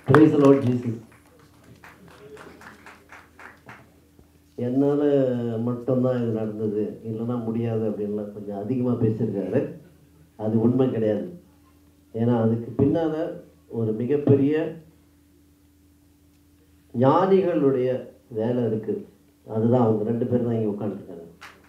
Praise the Lord Jesus. என்னால் மட்டும்தான் இது நடந்தது இல்லைன்னா முடியாது அப்படின்லாம் கொஞ்சம் அதிகமாக பேசியிருக்காரு அது உண்மை கிடையாது ஏன்னா அதுக்கு பின்னால் ஒரு மிகப்பெரிய ஞானிகளுடைய வேலை இருக்குது அதுதான் அவங்க ரெண்டு பேரும் தான் இங்கே உட்காந்துருக்காங்க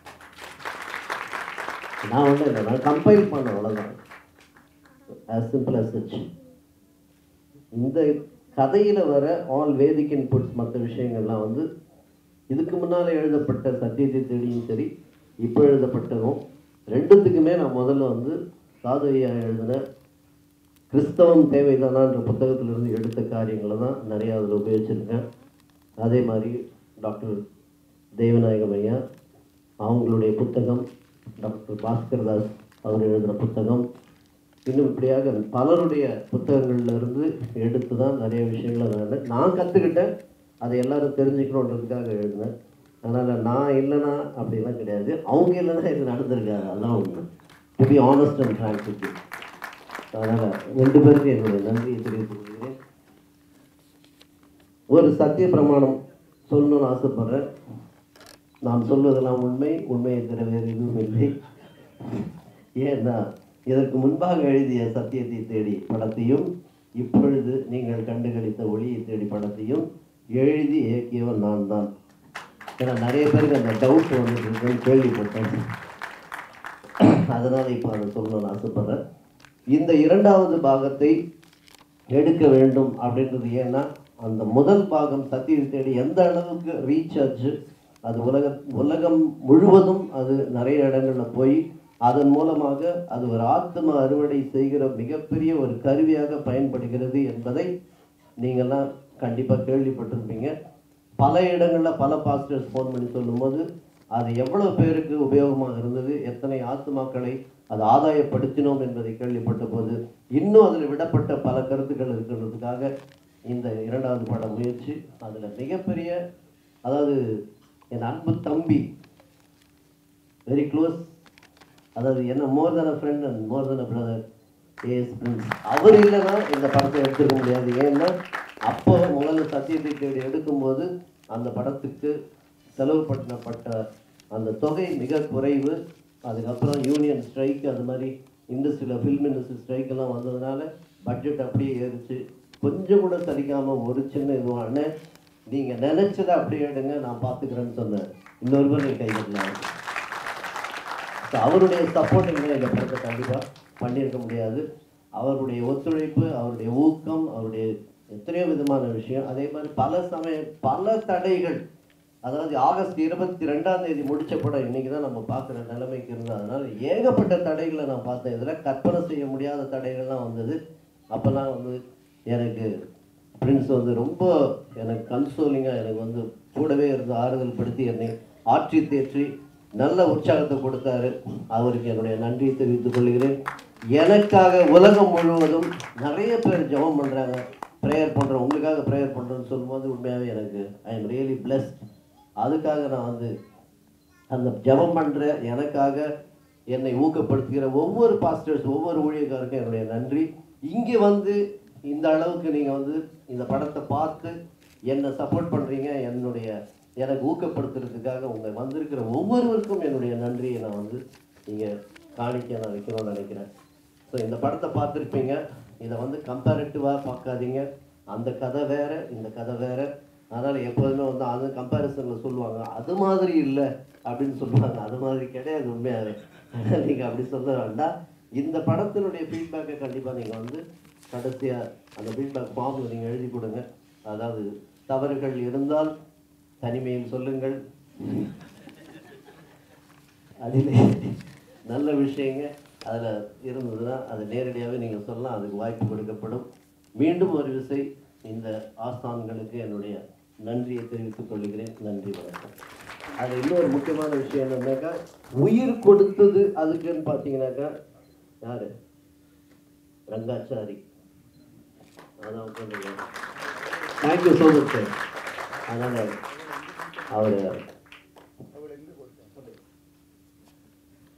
நான் ஒன்றும் இல்லை நான் கம்பைல் பண்ண அவ்வளோதான் as simple as such இந்த கதையில் வர ஆல் வேதிக் இன்புட்ஸ் மற்ற விஷயங்கள்லாம் வந்து இதுக்கு முன்னால் எழுதப்பட்ட சத்தியத்தை தேடியும் சரி இப்போ எழுதப்பட்டதும் ரெண்டுத்துக்குமே நான் முதல்ல வந்து சாதுவையா எழுதின கிறிஸ்தவம் தேவைதானான்ற புத்தகத்திலிருந்து எடுத்த காரியங்களை தான் நிறையா அதில் உபயோகிச்சிருக்கேன் அதே மாதிரி டாக்டர் தெய்வநாயகம் ஐயா அவங்களுடைய புத்தகம் டாக்டர் பாஸ்கர் தாஸ் அவர் எழுதின புத்தகம் இன்னும் இப்படியாக பலருடைய புத்தகங்கள்ல இருந்து எடுத்து தான் நிறைய விஷயங்களை நான் நான் கற்றுக்கிட்டேன் அதை எல்லாரும் தெரிஞ்சுக்கணுன்றதுக்காக எழுதினேன் அதனால் நான் இல்லைன்னா அப்படிலாம் கிடையாது அவங்க இல்லைன்னா இது நடந்திருக்காது அதான் உண்மை to be honest and frank with you அதனால் ரெண்டு பேருக்கு என்னுடைய நன்றியை தெரிவித்துக் கொள்கிறேன் ஒரு சத்திய பிரமாணம் சொல்லணும்னு ஆசைப்படுறேன் நான் சொல்வதெல்லாம் உண்மை உண்மையை தவிர வேறு எதுவும் இல்லை ஏன்னா இதற்கு முன்பாக எழுதிய சத்தியத்தை தேடி படத்தையும் இப்பொழுது நீங்கள் கண்டுகளித்த ஒளியை தேடி படத்தையும் எழுதி இயக்கியவன் நான் தான் ஏன்னா நிறைய பேருக்கு அந்த டவுட் வந்துட்டு இருக்குன்னு கேள்விப்பட்டேன் அதனால் இப்போ அதை சொல்லணும்னு ஆசைப்படுறேன் இந்த இரண்டாவது பாகத்தை எடுக்க வேண்டும் அப்படின்றது ஏன்னா அந்த முதல் பாகம் சத்தியத்தை தேடி எந்த அளவுக்கு ரீச் ஆச்சு அது உலக உலகம் முழுவதும் அது நிறைய இடங்களில் போய் அதன் மூலமாக அது ஒரு ஆத்ம அறுவடை செய்கிற மிகப்பெரிய ஒரு கருவியாக பயன்படுகிறது என்பதை நீங்கள்லாம் கண்டிப்பாக கேள்விப்பட்டிருப்பீங்க பல இடங்களில் பல பாஸ்டர்ஸ் ஃபோன் பண்ணி சொல்லும்போது அது எவ்வளவு பேருக்கு உபயோகமாக இருந்தது எத்தனை ஆத்துமாக்களை அது ஆதாயப்படுத்தினோம் என்பதை கேள்விப்பட்ட போது இன்னும் அதில் விடப்பட்ட பல கருத்துக்கள் இருக்கின்றதுக்காக இந்த இரண்டாவது பாட முயற்சி அதில் மிகப்பெரிய அதாவது என் அன்பு தம்பி வெரி க்ளோஸ் அதாவது என்ன more than a friend and more than a brother as Prince அவர் இல்லைன்னா இந்த படத்தை எடுத்துக்க முடியாது ஏன்னா அப்போ முதல்ல சத்தியத்தை தேடி எடுக்கும்போது அந்த படத்துக்கு செலவு பண்ணப்பட்ட அந்த தொகை மிக குறைவு அதுக்கப்புறம் யூனியன் ஸ்ட்ரைக் அது மாதிரி இண்டஸ்ட்ரியில் ஃபில்ம் இண்டஸ்ட்ரி ஸ்ட்ரைக் எல்லாம் வந்ததுனால பட்ஜெட் அப்படியே ஏறிச்சு கொஞ்சம் கூட சலிக்காமல் ஒரு சின்ன இதுவான நீங்கள் நினச்சதை அப்படியே எடுங்க நான் பார்த்துக்கிறேன்னு சொன்னேன் இன்னொரு பேர் நீ கைகட்டலாம் ஸோ அவருடைய சப்போர்ட் இல்லை இந்த படத்தை கண்டிப்பாக பண்ணியிருக்க முடியாது அவருடைய ஒத்துழைப்பு அவருடைய ஊக்கம் அவருடைய எத்தனையோ விதமான விஷயம் அதே மாதிரி பல சமயம் பல தடைகள் அதாவது ஆகஸ்ட் இருபத்தி ரெண்டாம் தேதி முடிச்ச படம் இன்னைக்கு தான் நம்ம பார்க்குற நிலைமைக்கு இருந்தது அதனால ஏகப்பட்ட தடைகளை நான் பார்த்தேன் இதில் கற்பனை செய்ய முடியாத தடைகள்லாம் வந்தது அப்போல்லாம் வந்து எனக்கு பிரின்ஸ் வந்து ரொம்ப எனக்கு கன்சோலிங்காக எனக்கு வந்து கூடவே இருந்து ஆறுதல் படுத்தி என்னை ஆற்றி தேற்றி நல்ல உற்சாகத்தை கொடுத்தாரு அவருக்கு என்னுடைய நன்றியை தெரிவித்துக் கொள்கிறேன் எனக்காக உலகம் முழுவதும் நிறைய பேர் ஜெபம் பண்ணுறாங்க ப்ரேயர் பண்ணுறோம் உங்களுக்காக ப்ரேயர் பண்ணுறோன்னு சொல்லும்போது உண்மையாகவே எனக்கு ஐ எம் ரியலி பிளஸ்ட் அதுக்காக நான் வந்து அந்த ஜெபம் பண்ணுற எனக்காக என்னை ஊக்கப்படுத்துகிற ஒவ்வொரு பாஸ்டர்ஸ் ஒவ்வொரு ஊழியக்காருக்கும் என்னுடைய நன்றி இங்கே வந்து இந்த அளவுக்கு நீங்கள் வந்து இந்த படத்தை பார்த்து என்னை சப்போர்ட் பண்ணுறீங்க என்னுடைய எனக்கு ஊக்கப்படுத்துறதுக்காக உங்கள் வந்திருக்கிற ஒவ்வொருவருக்கும் என்னுடைய நன்றியை நான் வந்து நீங்கள் காணிக்க நான் வைக்கணும்னு நினைக்கிறேன் ஸோ இந்த படத்தை பார்த்துருப்பீங்க இதை வந்து கம்பேரிட்டிவாக பார்க்காதீங்க அந்த கதை வேற இந்த கதை வேற அதனால் எப்போதுமே வந்து அது கம்பேரிசனில் சொல்லுவாங்க அது மாதிரி இல்லை அப்படின்னு சொல்லுவாங்க அது மாதிரி கிடையாது உண்மையாகவே அதனால் நீங்கள் அப்படி சொல்ல வேண்டாம் இந்த படத்தினுடைய ஃபீட்பேக்கை கண்டிப்பாக நீங்கள் வந்து கடைசியாக அந்த ஃபீட்பேக் ஃபார்மில் நீங்கள் எழுதி கொடுங்க அதாவது தவறுகள் இருந்தால் தனிமையில் சொல்லுங்கள் அதில் நல்ல விஷயங்க அதில் இருந்ததுன்னா அது நேரடியாகவே நீங்கள் சொல்லலாம் அதுக்கு வாய்ப்பு கொடுக்கப்படும் மீண்டும் ஒரு விசை இந்த ஆஸ்தான்களுக்கு என்னுடைய நன்றியை தெரிவித்துக் கொள்கிறேன் நன்றி வணக்கம் அது இன்னொரு முக்கியமான விஷயம் என்னன்னாக்கா உயிர் கொடுத்தது அதுக்குன்னு பார்த்தீங்கன்னாக்கா யாரு ரங்காச்சாரி அதான் உட்காந்துருக்காங்க தேங்க்யூ ஸோ மச் சார் அதனால் அவர்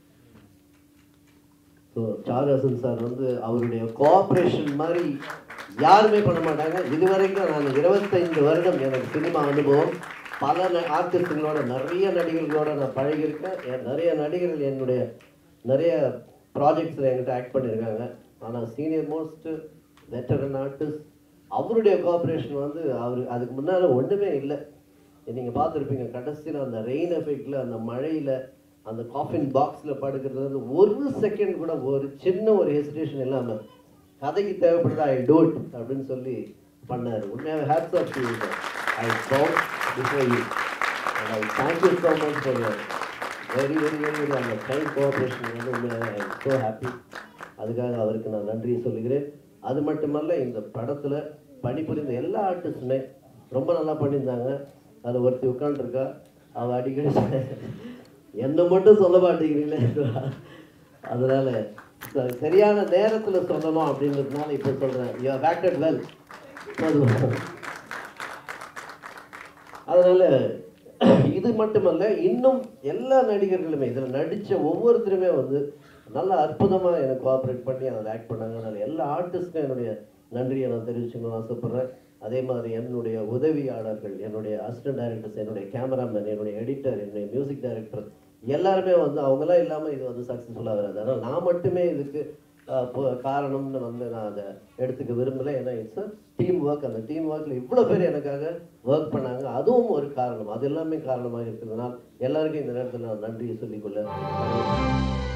ஸோ சார்லசன் சார் வந்து அவருடைய கோஆப்ரேஷன் மாதிரி யாருமே பண்ண மாட்டாங்க இதுவரைக்கும் நான் இருபத்தைந்து வருடம் எனக்கு சினிமா அனுபவம் பல ஆர்டிஸ்டுகளோட நிறைய நடிகர்களோட நான் பழகியிருக்கேன் என் நிறைய நடிகர்கள் என்னுடைய நிறைய ப்ராஜெக்ட்ஸில் என்கிட்ட ஆக்ட் பண்ணியிருக்காங்க ஆனால் சீனியர் மோஸ்ட் வெட்டரன் ஆர்டிஸ்ட் அவருடைய கோஆப்ரேஷன் வந்து அவர் அதுக்கு முன்னால் ஒன்றுமே இல்லை நீங்கள் பார்த்துருப்பீங்க கடைசியில் அந்த ரெயின் எஃபெக்டில் அந்த மழையில் அந்த காஃபின் பாக்ஸில் படுக்கிறது வந்து ஒரு செகண்ட் கூட ஒரு சின்ன ஒரு ஹெசிடேஷன் இல்லாமல் கதைக்கு தேவைப்படுது ஐ டோட் அப்படின்னு சொல்லி பண்ணார் உண்மையாக hats off you I bowed before you I thank you so much for very very very very அந்த டைம் கோஆப்ரேஷன் வந்து உண்மையாக ஐ ஸோ ஹாப்பி அதுக்காக அவருக்கு நான் நன்றியை சொல்லுகிறேன் அது மட்டுமல்ல இந்த படத்தில் பணிபுரிந்த எல்லா ஆர்டிஸ்டுமே ரொம்ப நல்லா பண்ணியிருந்தாங்க அது ஒருத்தி உட்காந்துருக்கா அவள் அடிக்கடி என்னை மட்டும் சொல்ல மாட்டேங்கிறீங்களே அதனால ச- சரியான நேரத்தில் சொல்லணும் அப்படின்றதுனால இப்போ சொல்கிறேன் யூ ஆர் ஆக்டட் வெல் அதனால இது மட்டுமல்ல இன்னும் எல்லா நடிகர்களுமே இதில் நடித்த ஒவ்வொருத்தருமே வந்து நல்ல அற்புதமாக எனக்கு கோஆப்ரேட் பண்ணி அதில் ஆக்ட் பண்ணாங்க அதனால எல்லா ஆர்டிஸ்ட்டும் என்னுடைய நன்றியை நான் தெரிவிச்சுக்கணும்னு ஆசைப்பட்றேன் அதே மாதிரி என்னுடைய உதவியாளர்கள் என்னுடைய அசிஸ்டன்ட் டைரக்டர்ஸ் என்னுடைய கேமராமேன் என்னுடைய எடிட்டர் என்னுடைய மியூசிக் டைரக்டர் எல்லாருமே வந்து அவங்களாம் இல்லாமல் இது வந்து சக்ஸஸ்ஃபுல்லாக வராது அதனால் நான் மட்டுமே இதுக்கு அஹ், பு- காரணம்னு வந்து நான் அதை எடுத்துக்க விரும்பலை ஏன்னா இட்ஸ் டீம் ஒர்க் அந்த டீம் ஒர்க்கில் இவ்வளோ பேர் எனக்காக ஒர்க் பண்ணாங்க அதுவும் ஒரு காரணம் அது எல்லாமே காரணமாக இருக்கிறதுனால் எல்லாருக்கும் இந்த நேரத்தில் நான் நன்றியை சொல்லிக்கொள்ள